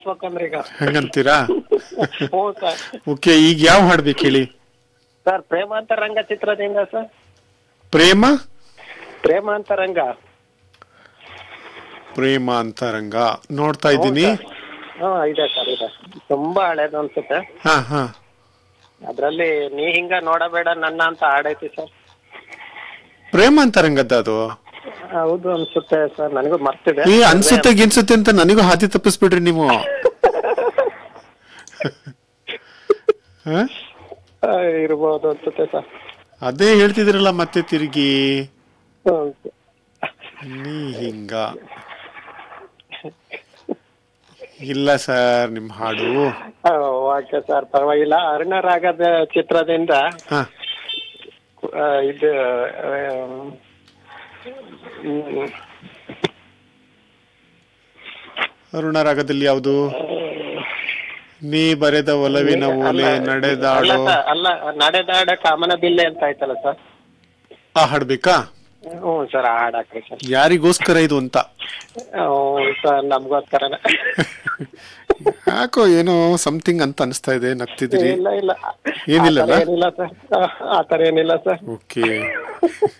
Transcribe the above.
ಹಾಕ್ಬೇಕಂದ್ರೆ ಈಗ ಹಂಗಂತೀರಾ ಹ್ಞೂ ಸರ್ ಓಕೆ ಈಗ ಯಾವ ಹಾಡ್ಬೇಕು ಹೇಳಿ ಸರ್ ಪ್ರೇಮಾಂತರಂಗ ಚಿತ್ರದಿಂದ ಸರ್ ಪ್ರೇಮ ಪ್ರೇಮಾಂತರಂಗ ಪ್ರೇಮ ಅಂತರಂಗ ನೋಡ್ತಾ ಇದ್ದೀನಿ ಹಾ ಇದೆ ಸರ್ ಇದೆ ತುಂಬಾ ಹಳೇದು ಅನ್ಸುತ್ತೆ ಹಾ ಹಾ ಅದ್ರಲ್ಲಿ ನೀ ಹಿಂಗ ನೋಡಬೇಡ ನನ್ನ ಅಂತ ಹಾಡೈತಿ ಸರ್ ಪ್ರೇಮ ಅಂತರಂಗದ ಅದು ಹೌದು ಅನ್ಸುತ್ತೆ ಸರ್ ನನಗೂ ಮರ್ತಿದೆ ಏ ಅನ್ಸುತ್ತೆ ಗಿನ್ಸುತ್ತೆ ಅಂತ ನನಗೂ ಹಾದಿ ತಪ್ಪಿಸ್ಬಿಡ್ರಿ ನೀವು ಹ? ಆ, ಇರ್ಬೋದು ಅನ್ಸುತ್ತೆ ಸರ್ ಅದೇ ಹೇಳ್ತಿದ್ರಲ್ಲ ಮತ್ತೆ ತಿರುಗಿ ಹ್ಮ್. ನೀ ಹಿಂಗ ಇಲ್ಲ ಸರ್ ನಿಮ್ ಹಾಡು ಆ, ಓಕೆ ಸರ್ ಪರವಾಗಿಲ್ಲ ಅರುಣರಾಗದ ಚಿತ್ರದಿಂದ ಹಾ ಆ, ಇದು ಆ, ಹ್ಮ್, ಅರುಣ ರಾಗದಲ್ಲಿ ಯಾವುದು ನೀ ಬರೆದ ಒಲವಿನ ಓಲೆ ಅಲ್ಲ ನಡೆದಾಡೋ ಸರ್, ಅಲ್ಲ ನಡೆದಾಡ ಕಾಮನ ಬಿಲ್ಲೆ ಅಂತ ಆಯ್ತಲ್ಲ ಸರ್ ಆ ಹಾಡ್ಬೇಕಾ ಹ್ಞೂ ಸರ್ ಆ ಹಾಡ್ ಹಾಕ್ರಿ ಸರ್ ಯಾರಿಗೋಸ್ಕರ ಇದು ಅಂತ ಹ್ಞೂ ಸರ್ ನಮ್ಗೋಸ್ಕರನೇ ಯಾಕೋ ಏನೋ ಸಮಥಿಂಗ್ ಅಂತ ಅನಿಸ್ತಾ ಇದೆ ನಗ್ತಿದ್ದೀರಿ ಇಲ್ಲ ಇಲ್ಲ ಏನಿಲ್ಲಲ್ಲ? ಆ ಥರ ಏನಿಲ್ಲ ಸರ್ ಆ ಥರ ಏನಿಲ್ಲ ಸರ್ ಓಕೆ